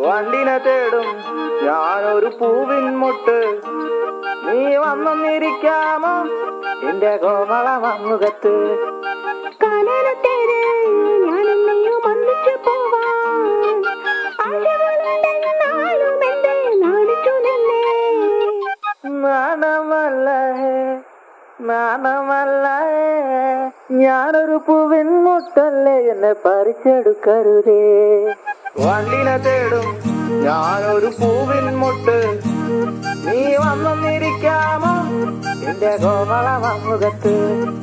വണ്ടിനെ തേടും ഞാനൊരു പൂവിൻ മുട്ട് നീ വന്നൊന്നിരിക്കാമോ എന്റെ കോമള മമ്മുഖത്ത് കാനനത്തേര് ഞാനെന്നെയും ഒന്നിച്ചു പോവാൻ ആശകളുണ്ടെന്നാലും എന്റെ നാടിച്ചു നിന്നേ നാണമല്ലേ നാണമല്ലേ ഞാനൊരു പൂവിൻ മുട്ടല്ലേ എന്നെ പറിച്ചെടുക്കരുതേ വണ്ടിനെ തേടും ഞാനൊരു പൂവിൻ മുട്ട് നീ വന്നൊന്നിരിക്കാമോ എന്റെ കോമള മമ്മുഖത്ത്